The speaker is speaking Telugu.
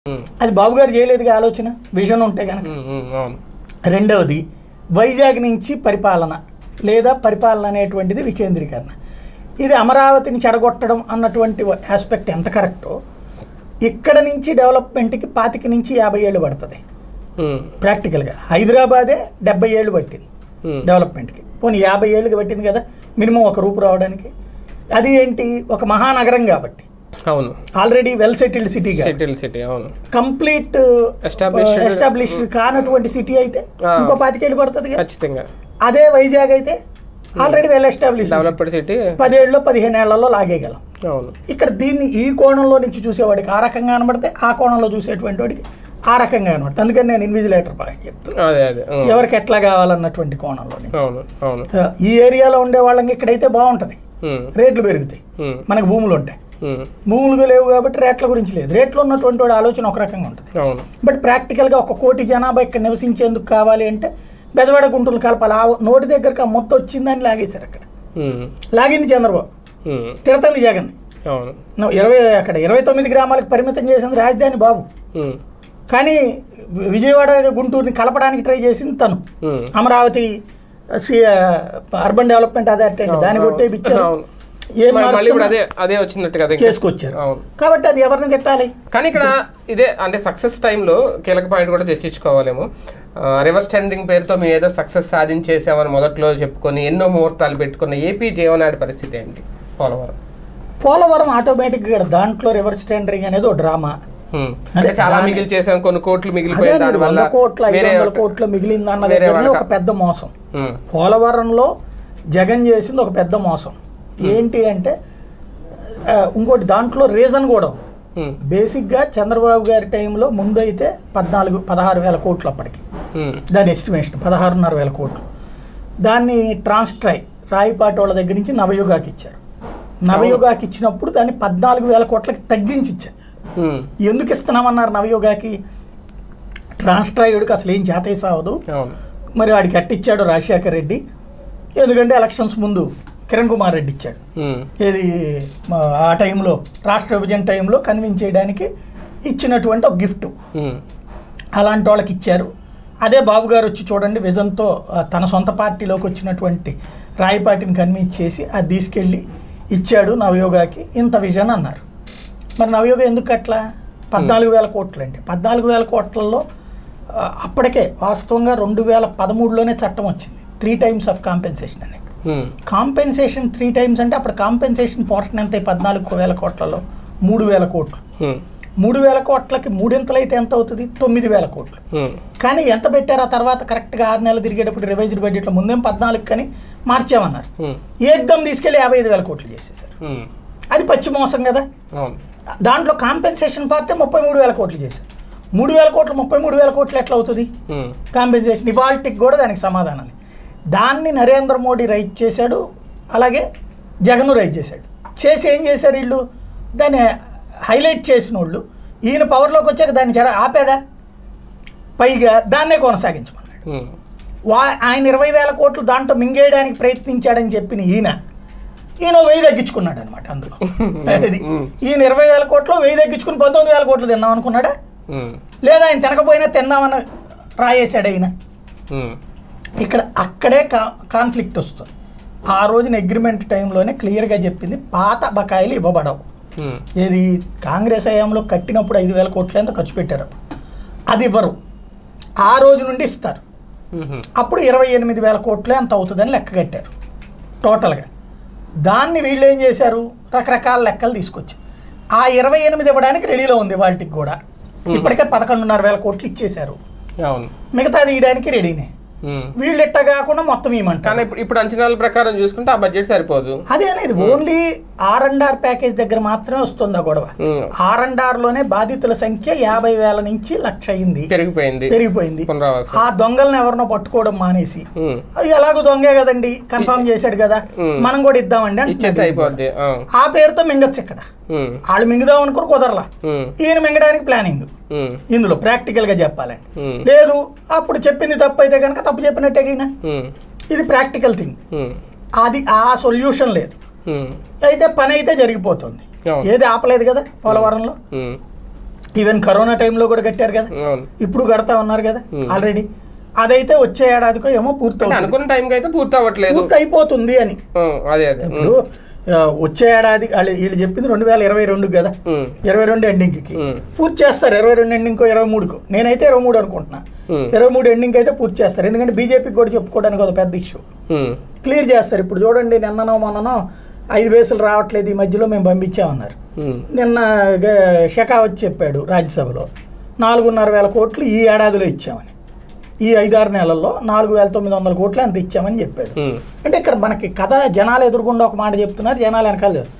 ఉమ్, అది బాబు గారు చేయలేదుగా ఆలోచన విజన్ ఉంటే కనుక ఉమ్, ఉమ్, అవును రెండవది వైజాగ్ నుంచి పరిపాలన లేదా పరిపాలన అనేటువంటిది వికేంద్రీకరణ ఇది అమరావతిని చెడగొట్టడం అన్నటువంటి ఆస్పెక్ట్ ఎంత కరెక్టో ఇక్కడ నుంచి డెవలప్మెంట్కి పాతిక నుంచి యాభై ఏళ్ళు పడుతుంది ఉమ్, ప్రాక్టికల్గా హైదరాబాదే డెబ్బై ఏళ్ళు పట్టింది ఉమ్, డెవలప్మెంట్కి పోనీ యాభై ఏళ్ళకి పట్టింది కదా మినిమం ఒక రూపు రావడానికి అది ఏంటి ఒక మహానగరం కాబట్టి అవును ఆల్రెడీ వెల్ సెటిల్డ్ సిటీ కాబట్టి సిటీ సిటీ అవును కంప్లీట్ Established- ఎస్టాబ్లిష్డ్ కానటువంటి సిటీ అయితే ఆ. ఇంకో పాతికేళ్ళు పడుతుంది కదా ఖచ్చితంగా అదే వైజాగ్ అయితే already well establish developed city పదేళ్ళలో పదిహేను ఏళ్లలో లాగేయగలం అవును ఇక్కడ దీన్ని ఈ కోణంలో నుంచి చూసేవాడికి ఆ రకంగా కనబడితే ఆ కోణంలో చూసేటువంటి వాడికి ఆ రకంగా కనబడుతుంది అందుకని నేను ఇన్విజిలేటర్ బాగా చెప్తాను అదే అదే ఉమ్, ఎవరికి ఎట్లా కావాలన్నటువంటి కోణంలో నుంచి. అవును అవును ఆ, ఈ ఏరియాలో ఉండే వాళ్ళకి ఇక్కడైతే బాగుంటుంది ఉమ్, రేట్లు పెరుగుతాయి ఉమ్, మనకు భూములు ఉంటాయి ఉమ్, భూములు లేవు కాబట్టి రేట్ల గురించి లేదు రేట్లు ఉన్నటువంటి వాడి ఆలోచన ఒక రకంగా ఉంటుంది అవును బట్ ప్రాక్టికల్గా ఒక కోటి జనాభా ఇక్కడ నివసించేందుకు కావాలి అంటే బెజవాడ గుంటూరు కలపాలి ఆ నోటి దగ్గరకు ఆ మొత్తం వచ్చిందని లాగేశారు అక్కడ ఉమ్, లాగింది చంద్రబాబు ఉమ్, తిడతంది జగన్ అవును నువ్వు ఇరవై అక్కడ ఇరవై తొమ్మిది గ్రామాలకు పరిమితం చేసింది రాజధాని బాబు ఉమ్, కానీ విజయవాడ గుంటూరుని కలపడానికి ట్రై చేసింది తను ఉమ్, అమరావతి సి- అర్బన్ డెవలప్మెంట్ అథారిటీ అంటే దాన్ని కొట్టే ఇచ్చారు అవును ఏం మరి మళ్ళీ ఇప్పుడు మారుస్తున్నా? అదే అదే వచ్చినట్టు కదా ఇంకా. చేసుకొచ్చారు అవును కాబట్టి అది ఎవరిని తిట్టాలి కానీ ఇక్కడ ఇదే అంటే సక్సెస్ టైంలో కీలక పాయింట్ కూడా చర్చించుకోవాలేమో రివర్స్ టెండరింగ్ పేరుతో మేము ఏదో సక్సెస్ సాధించేసామని మొదట్లో చెప్పుకొని ఎన్నో ముహూర్తాలు పెట్టుకున్న ఏపీ జీవనాడి పరిస్థితి ఏంటి పోలవరం పోలవరం ఆటోమేటిక్గా దాంట్లో రివర్స్ టెండరింగ్ అనేది ఒక డ్రామా హ్మ్. అంటే చాలా దాని- మిగిలి చేసాం కొన్ని కోట్లు అదే మిగిలిపోయాయి అనేది దానివల్ల వంద కోట్ల ఐదు వేరే వందల కోట్ల మిగిలింది అన్న వేరే దగ్గరనే ఒక వాళ్ళకి- పెద్ద మోసం హ్మ్. పోలవరంలో జగన్ చేసింది ఒక పెద్ద మోసం ఏంటి అంటే ఆ, ఇంకోటి దాంట్లో రీజన్ కూడా ఉంది. హ్మ్. బేసిక్గా చంద్రబాబు గారి టైంలో ముందు అయితే పద్నాలుగు పదహారు వేల కోట్లు అప్పటికి హ్మ్. దాని ఎస్టిమేషన్ పదహారున్నర వేల కోట్లు దాన్ని ట్రాన్స్ట్రై రాయిపాటి వాళ్ళ దగ్గర నుంచి నవయుగాకి ఇచ్చారు నవయుగాకి ఇచ్చినప్పుడు దాన్ని పద్నాలుగు వేల కోట్లకి తగ్గించి ఇచ్చారు హ్మ్. ఎందుకు ఇస్తున్నామన్నారు నవయుగాకి ట్రాన్స్ట్రాయుడికి అసలు ఏం చేత సావదు అవును మరి వాడికి అట్టిచ్చాడు రాజశేఖర్ రెడ్డి ఎందుకంటే ఎలక్షన్స్ ముందు కిరణ్ కుమార్ రెడ్డి ఇచ్చాడు హ్మ్. ఏది మా ఆ టైంలో రాష్ట్ర విభజన టైంలో కన్విన్స్ చేయడానికి ఇచ్చినటువంటి ఒక గిఫ్ట్ హ్మ్. అలాంటి వాళ్ళకి ఇచ్చారు అదే బాబు గారు వచ్చి చూడండి విజన్తో ఆ, తన సొంత పార్టీలోకి వచ్చినటువంటి రాయపాటిని కన్విన్స్ చేసి అది తీసుకెళ్ళి ఇచ్చాడు నవయోగాకి ఇంత విజన్ అన్నారు మరి నవయోగ ఎందుకు అట్లా పద్నాలుగు వేల కోట్లు అంటే పద్నాలుగు వేల కోట్లలో ఆ, అప్పటికే వాస్తవంగా రెండు వేల పదమూడులోనే చట్టం వచ్చింది త్రీ టైమ్స్ ఆఫ్ కాంపెన్సేషన్ అని హ్మ్. కాంపెన్సేషన్ త్రీ టైమ్స్ అంటే అప్పుడు కాంపెన్సేషన్ పోర్షన్ ఎంత పద్నాలుగు వేల కోట్లలో మూడు వేల కోట్లు హ్మ్. మూడు వేల కోట్లకి మూడింతలైతే ఎంత అవుతుంది తొమ్మిది వేల కోట్లు హ్మ్. కానీ ఎంత పెట్టారు ఆ తర్వాత కరెక్ట్గా ఆరు నెలలు తిరిగేటప్పుడు రివైజ్డ్ బడ్జెట్లో ముందేం పద్నాలుగు కానీ మార్చామన్నారు హ్మ్. ఏకదం తీసుకెళ్ళి యాభై ఐదు వేల కోట్లు చేసేసారు హ్మ్. అది పచ్చి మోసం కదా అవును దాంట్లో కాంపెన్సేషన్ పార్టీ ముప్పై మూడు వేల కోట్లు చేశారు మూడు వేల కోట్లు ముప్పై మూడు వేల కోట్లు ఎట్లా అవుతుంది హ్మ్. కాంపెన్సేషన్ ఇవాల్టికి కూడా దానికి సమాధానం లేదు. దాన్ని నరేంద్ర మోడీ రైట్ చేశాడు అలాగే జగన్ రైట్ చేశాడు చేసి ఏం చేశారు వీళ్ళు దాన్ని హైలైట్ చేసిన వాళ్ళు ఈయన పవర్లోకి వచ్చాక దాన్ని చెడ ఆపాడా పైగా దాన్నే కొనసాగించమన్నాడు హ్మ్. వా ఆయన ఇరవై వేల కోట్లు దాంట్లో మింగేయడానికి ప్రయత్నించాడని చెప్పిన ఈయన ఈయన వెయ్యి తగ్గించుకున్నాడు అనమాట అందులో అది ఈయన ఇరవై వేల కోట్లు వెయ్యి తగ్గించుకుని పంతొమ్మిది వేల కోట్లు తిన్నాం అనుకున్నాడా హ్మ్. లేదా ఆయన తినకపోయినా తిన్నామని రాయేశాడు ఆయన హ్మ్. ఇక్కడ అక్కడే కా కాన్ఫ్లిక్ట్ వస్తుంది ఆ రోజున అగ్రిమెంట్ టైంలోనే క్లియర్గా చెప్పింది పాత బకాయిలు ఇవ్వబడవు హ్మ్. ఏది కాంగ్రెస్ హయాంలో కట్టినప్పుడు ఐదు వేల కోట్లు ఎంత ఖర్చు పెట్టారు అప్పుడు. అది ఇవ్వరు ఆ రోజు నుండి ఇస్తారు హ్మ్. అప్పుడు ఇరవై ఎనిమిది వేల కోట్లే అంత అవుతుందని లెక్క కట్టారు టోటల్గా దాన్ని వీళ్ళు ఏం చేశారు రకరకాల లెక్కలు తీసుకొచ్చి ఆ ఇరవై ఎనిమిది ఇవ్వడానికి రెడీలో ఉంది వాటికి కూడా ఇప్పటికే పదకొండున్నర వేల కోట్లు ఇచ్చేశారు అవును మిగతాది ఇవ్వడానికి రెడీనే హ్మ్. వీళ్ళు ఎట్ట కాకుండా మొత్తం ఇవ్వమంటారు కానీ ఇప్పుడు ఇప్పుడు అంచనాల ప్రకారం చూసుకుంటే ఆ బడ్జెట్ సరిపోదు అదే అనేది only R and R package దగ్గర మాత్రమే వస్తుంది ఆ గొడవ హ్మ్. ఆర్ అండ్ ఆర్ లోనే బాధితుల సంఖ్య యాభై వేల నుంచి లక్ష అయింది పెరిగిపోయింది పెరిగిపోయింది పునరావాసం ఆ దొంగలను ఎవరినో పట్టుకోవడం మానేసి హ్మ్. అది ఎలాగో దొంగే కదండి కన్ఫర్మ్ చేశాడు కదా ఉమ్. మనం కూడా ఇద్దామండి ఇచ్చేస్తే అంటున్నాడు. అయిపోద్ది ఆ. ఆ పేరుతో మింగచ్చు ఇక్కడ హ్మ్. వాళ్ళు మింగుదాం అనుకుని కుదరలా హ్మ్. ఈయన మింగడానికి ప్లానింగ్ హ్మ్. ఇందులో ప్రాక్టికల్ గా చెప్పాలండి హ్మ్. లేదు అప్పుడు చెప్పింది తప్పు అయితే కనుక తప్పు చెప్పినట్టే ఈయన హ్మ్. ఇది ప్రాక్టికల్ థింగ్ హ్మ్. అది ఆ సొల్యూషన్ లేదు హ్మ్. అయితే పని అయితే జరిగిపోతుంది అవును. ఏది ఆపలేదు కదా పోలవరంలో హ్మ్. ఈవెన్ కరోనా టైంలో కూడా కట్టారు కదా అవును ఇప్పుడు కడతా ఉన్నారు కదా Hmm. ఆల్రెడీ అదైతే వచ్చే ఏడాదికో ఏమో పూర్తి అంటే అవుతుంది అనుకున్న టైంకి అయితే పూర్తి అవ్వట్లేదు పూర్తి అయిపోతుంది అని ఆ, అదే అదే ఇప్పుడు ఆ, వచ్చే ఏడాది వాళ్ళు వీళ్ళు చెప్పింది రెండు వేల ఇరవై రెండు కదా ఉమ్, ఇరవై రెండు ఎండింగ్కి ఉమ్, పూర్తి చేస్తారు ఇరవై రెండు ఎండింగ్కో ఇరవై మూడుకో నేనైతే ఇరవై మూడు అనుకుంటున్నా ఉమ్, ఇరవై మూడు ఎండింగ్ అయితే పూర్తి చేస్తారు ఎందుకంటే బీజేపీకి కూడా చెప్పుకోవడానికి ఒక పెద్ద ఇష్యూ ఉమ్, క్లియర్ చేస్తారు ఇప్పుడు చూడండి నిన్ననో మొన్ననో ఐదు బేసులు రావట్లేదు ఈ మధ్యలో మేము పంపించామన్నారు ఉమ్, నిన్న గ- షెకావత్ చెప్పాడు రాజ్యసభలో నాలుగున్నర వేల కోట్లు ఈ ఏడాదిలో ఇచ్చామని ఈ ఐదారు నెలల్లో నాలుగు వేల తొమ్మిది వందల కోట్లు అంత ఇచ్చామని చెప్పాడు ఉమ్, అంటే ఇక్కడ మనకి కథ జనాలు ఎదురుకుండా ఒక మాట చెప్తున్నారు జనాలు వెనకాల లేరు.